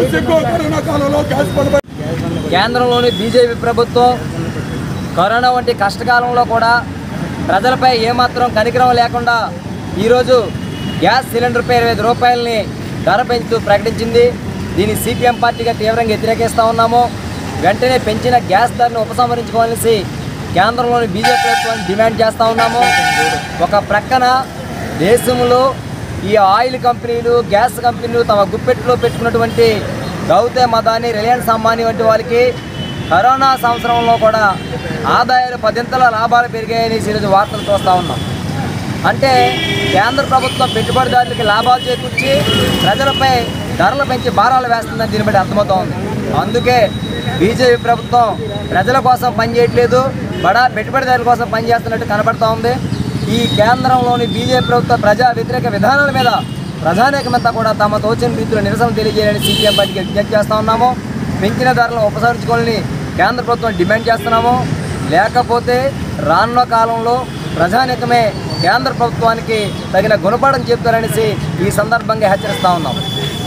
సిగ్గు కరోనా కాలంలో గ్యాస్ బండ్ కేంద్రంలోని బీజేపీ ప్రభుత్వం కరోనా వంటి కష్టకాలంలో కూడా ప్రజలపై ఏమాత్రం కనికరం లేకుండా ఈరోజు గ్యాస్ సిలిండర్పై ఇరవై ఐదు రూపాయలని ధర పెంచుతూ ప్రకటించింది దీన్ని సిపిఎం పార్టీగా తీవ్రంగా వ్యతిరేకిస్తూ ఉన్నాము వెంటనే పెంచిన గ్యాస్ ధరను ఉపసంహరించుకోవాల్సి కేంద్రంలోని బీజేపీ ప్రభుత్వాన్ని డిమాండ్ చేస్తూ ఉన్నాము ఒక ప్రక్కన దేశంలో ఈ ఆయిల్ కంపెనీలు గ్యాస్ కంపెనీలు తమ గుప్పెట్లో పెట్టుకున్నటువంటి గౌతే మదాని రిలయన్స్ అంబానీ వంటి వాళ్ళకి కరోనా సంవత్సరంలో కూడా ఆదాయాలు పదింతల లాభాలు పెరిగాయని ఈరోజు వార్తలు చూస్తూ ఉన్నాం అంటే కేంద్ర ప్రభుత్వం పెట్టుబడిదారులకి లాభాలు చేకూర్చి ప్రజలపై ధరలు పెంచి భారాలు వేస్తుందని దీన్ని బట్టి అర్థమవుతా ఉంది అందుకే బీజేపీ ప్రభుత్వం ప్రజల కోసం పనిచేయట్లేదు బడా పెట్టుబడిదారుల కోసం పనిచేస్తున్నట్టు కనబడుతూ ఉంది ఈ కేంద్రంలోని బీజేపీ ప్రభుత్వ ప్రజా వ్యతిరేక విధానాల మీద ప్రజానేకమంతా కూడా తమ తోచిన రీతిలో నిరసన తెలియజేయాలని సీపీఎం పార్టీకి విజ్ఞప్తి చేస్తూ ఉన్నాము పెంచిన ధరలను ఉపసంహరించుకోవాలని కేంద్ర ప్రభుత్వం డిమాండ్ చేస్తున్నాము లేకపోతే రానున్న కాలంలో ప్రజానికమే కేంద్ర ప్రభుత్వానికి తగిన గుణపాఠం చెప్తారనేసి ఈ సందర్భంగా హెచ్చరిస్తా ఉన్నాం